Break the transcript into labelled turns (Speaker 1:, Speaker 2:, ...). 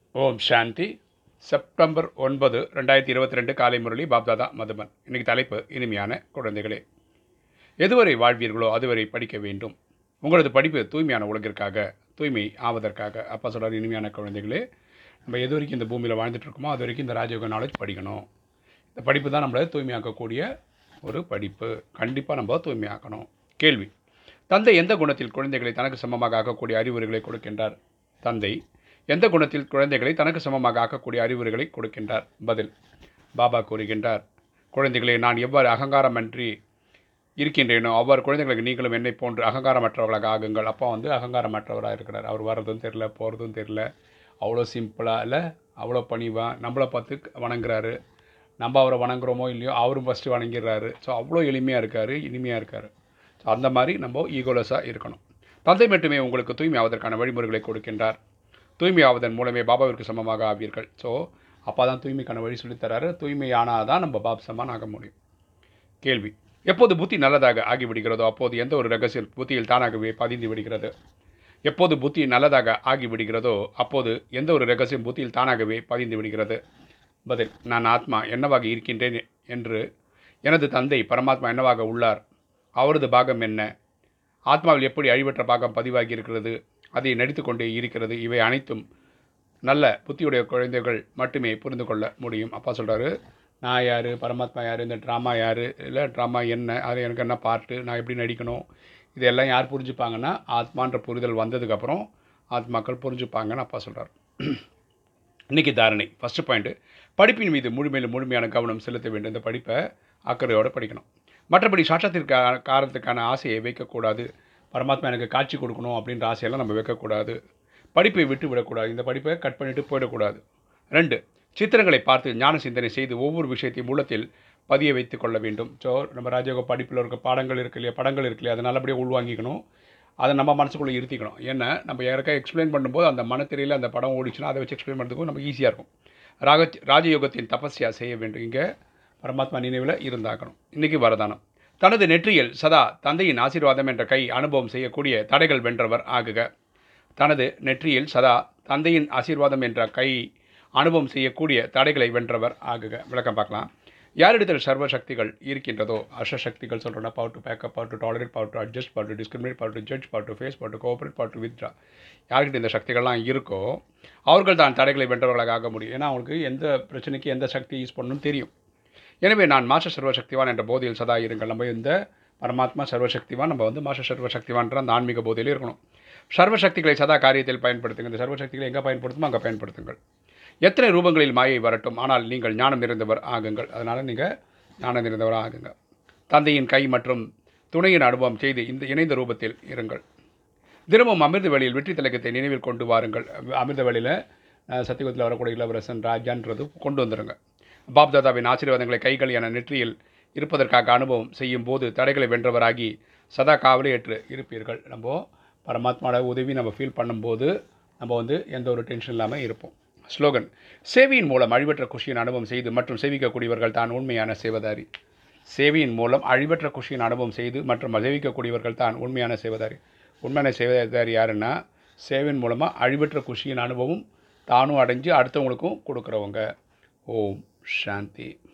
Speaker 1: ஓம் சாந்தி September ஒன்பது ரெண்டாயிரத்தி இருபத்தி ரெண்டு காலை முரளி பாப்தாதா மதுபன் இன்னைக்கு தலைப்பு இனிமையான குழந்தைகளே எதுவரை வாழ்வீர்களோ அதுவரை படிக்க வேண்டும் உங்களது படிப்பு தூய்மையான உலகிற்காக தூய்மை ஆவதற்காக அப்பா சொல்கிறார் இனிமையான குழந்தைகளே நம்ம எது வரைக்கும் இந்த பூமியில் வாழ்ந்துட்டு இருக்கோமோ அது வரைக்கும் இந்த ராஜயோக நாலேஜ் படிக்கணும் இந்த படிப்பு தான் நம்மளை தூய்மையாக்கக்கூடிய ஒரு படிப்பு கண்டிப்பாக நம்ம தூய்மையாக்கணும் கேள்வி தந்தை எந்த குணத்தில் குழந்தைகளை தனக்கு சமமாக ஆக்கக்கூடிய அறிவுரைகளை கொடுக்கின்றார் தந்தை எந்த குணத்தில் குழந்தைகளை தனக்கு சமமாக ஆக்கக்கூடிய அறிவுரைகளை கொடுக்கின்றார் பதில் பாபா கூறுகின்றார் குழந்தைகளே நான் எவ்வாறு அகங்காரமன்றி இருக்கின்றேனோ அவ்வாறு குழந்தைகளுக்கு நீங்களும் என்னை போன்று அகங்காரமற்றவர்களாக ஆகுங்கள் அப்பா வந்து அகங்காரமற்றவராக இருக்கிறார் அவர் வர்றதும் தெரில போகிறதும் தெரில அவ்வளோ சிம்பிளாக இல்லை அவ்வளோ பணிவாக நம்மளை பார்த்து வணங்குறாரு நம்ம அவரை வணங்குறோமோ இல்லையோ அவரும் ஃபஸ்ட்டு வணங்கிடுறாரு ஸோ அவ்வளோ எளிமையாக இருக்கார் இனிமையாக இருக்கார் ஸோ அந்த மாதிரி நம்ம ஈகோலஸாக இருக்கணும் தந்தை மட்டுமே உங்களுக்கு தூய்மை ஆவதற்கான வழிமுறைகளை கொடுக்கின்றார் தூய்மை ஆவதன் மூலமே பாபாவிற்கு சமமாக ஆவீர்கள் ஸோ அப்பா தான் தூய்மைக்கான வழி சொல்லித்தராரு தூய்மையானால் தான் நம்ம பாப் சமான் ஆக முடியும் கேள்வி எப்போது புத்தி நல்லதாக ஆகிவிடுகிறதோ அப்போது எந்த ஒரு ரகசியம் புத்தியில் தானாகவே பதிந்து விடுகிறது எப்போது புத்தி நல்லதாக ஆகிவிடுகிறதோ அப்போது எந்த ஒரு ரகசியம் புத்தியில் தானாகவே பதிந்து விடுகிறது பதில் நான் ஆத்மா என்னவாக இருக்கின்றேன் என்று எனது தந்தை பரமாத்மா என்னவாக உள்ளார் அவரது பாகம் என்ன ஆத்மாவில் எப்படி அழிவற்ற பாகம் பதிவாகி இருக்கிறது அதை நடித்து கொண்டே இருக்கிறது இவை அனைத்தும் நல்ல புத்தியுடைய குழந்தைகள் மட்டுமே புரிந்து கொள்ள முடியும் அப்பா சொல்கிறாரு நான் யார் பரமாத்மா யார் இந்த ட்ராமா யார் இல்லை ட்ராமா என்ன அது எனக்கு என்ன பார்ட்டு நான் எப்படி நடிக்கணும் இதெல்லாம் யார் புரிஞ்சுப்பாங்கன்னா ஆத்மான்ற புரிதல் வந்ததுக்கப்புறம் ஆத்மாக்கள் புரிஞ்சுப்பாங்கன்னு அப்பா சொல்கிறார் இன்றைக்கி தாரணை ஃபஸ்ட்டு பாயிண்ட்டு படிப்பின் மீது முழுமையில் முழுமையான கவனம் செலுத்த வேண்டும் இந்த படிப்பை அக்கறையோடு படிக்கணும் மற்றபடி சாட்சத்திற்கு காரணத்துக்கான ஆசையை வைக்கக்கூடாது பரமாத்மா எனக்கு காட்சி கொடுக்கணும் அப்படின்ற ஆசையெல்லாம் நம்ம வைக்கக்கூடாது படிப்பை விட்டு விடக்கூடாது இந்த படிப்பை கட் பண்ணிவிட்டு போயிடக்கூடாது ரெண்டு சித்திரங்களை பார்த்து ஞான சிந்தனை செய்து ஒவ்வொரு விஷயத்தையும் உள்ளத்தில் பதிய வைத்து கொள்ள வேண்டும் ஸோ நம்ம ராஜயோக படிப்பில் இருக்க பாடங்கள் இருக்கு இல்லையா படங்கள் இருக்கு இல்லையா அதை நல்லபடியாக உள்வாங்கிக்கணும் அதை நம்ம மனசுக்குள்ளே இருத்திக்கணும் ஏன்னா நம்ம யாருக்கா எக்ஸ்பிளைன் பண்ணும்போது அந்த மனத்திரையில் அந்த படம் ஓடிச்சுன்னா அதை வச்சு எக்ஸ்பிளைன் பண்ணுறதுக்கும் நமக்கு ஈஸியாக இருக்கும் ராக ராஜயோகத்தின் தபஸ்யா செய்ய வேண்டும் இங்கே பரமாத்மா நினைவில் இருந்தாக்கணும் இன்றைக்கி வரதானம் தனது நெற்றியில் சதா தந்தையின் ஆசீர்வாதம் என்ற கை அனுபவம் செய்யக்கூடிய தடைகள் வென்றவர் ஆகுக தனது நெற்றியில் சதா தந்தையின் ஆசீர்வாதம் என்ற கை அனுபவம் செய்யக்கூடிய தடைகளை வென்றவர் ஆகுக விளக்கம் பார்க்கலாம் யாரிடத்தில் சர்வ சக்திகள் இருக்கின்றதோ அஷ சக்திகள் சொல்கிறோன்னா power to pack up power to tolerate power to adjust power to discriminate power to judge power to face power to cooperate power to withdraw யார்கிட்ட இந்த சக்திகள்லாம் இருக்கோ அவர்கள் தான் தடைகளை வென்றவர்களாக ஆக முடியும் ஏன்னா அவங்களுக்கு எந்த பிரச்சனைக்கு எந்த சக்தி யூஸ் பண்ணணும்னு தெரியும் எனவே நான் மாஸ்டர் சர்வசக்திவான் என்ற போதையில் சதா இருங்கள் நம்ம இந்த பரமாத்மா சர்வசக்திவான் நம்ம வந்து மாஸ்டர் சர்வசக்திவான்ற அந்த ஆன்மீக போதையில் இருக்கணும் சர்வசக்திகளை சதா காரியத்தில் பயன்படுத்துங்க இந்த சர்வசக்திகளை எங்கே பயன்படுத்துமோ அங்கே பயன்படுத்துங்கள் எத்தனை ரூபங்களில் மாயை வரட்டும் ஆனால் நீங்கள் ஞானம் நிறைந்தவர் ஆகுங்கள் அதனால் நீங்கள் ஞானம் நிறைந்தவர் ஆகுங்க தந்தையின் கை மற்றும் துணையின் அனுபவம் செய்து இந்த இணைந்த ரூபத்தில் இருங்கள் தினமும் அமிர்த வழியில் வெற்றி திலகத்தை நினைவில் கொண்டு வாருங்கள் அமிர்த வழியில் சத்தியகுத்தில் வரக்கூடிய இளவரசன் ராஜான்றது கொண்டு வந்துடுங்க பாப்தாதாவின் ஆசீர்வாதங்களை கைகள் என நெற்றியில் இருப்பதற்காக அனுபவம் செய்யும் போது தடைகளை வென்றவராகி சதா காவலே ஏற்று இருப்பீர்கள் நம்ம பரமாத்மாவோட உதவி நம்ம ஃபீல் பண்ணும்போது நம்ம வந்து எந்த ஒரு டென்ஷன் இல்லாமல் இருப்போம் ஸ்லோகன் சேவையின் மூலம் அழிவற்ற குஷியின் அனுபவம் செய்து மற்றும் சேவிக்கக்கூடியவர்கள் தான் உண்மையான சேவதாரி சேவையின் மூலம் அழிவற்ற குஷியின் அனுபவம் செய்து மற்றும் சேவிக்கக்கூடியவர்கள் தான் உண்மையான சேவதாரி உண்மையான சேவதாரி யாருன்னா சேவையின் மூலமாக அழிவற்ற குஷியின் அனுபவம் தானும் அடைஞ்சு அடுத்தவங்களுக்கும் கொடுக்குறவங்க ஓம் சாந்தி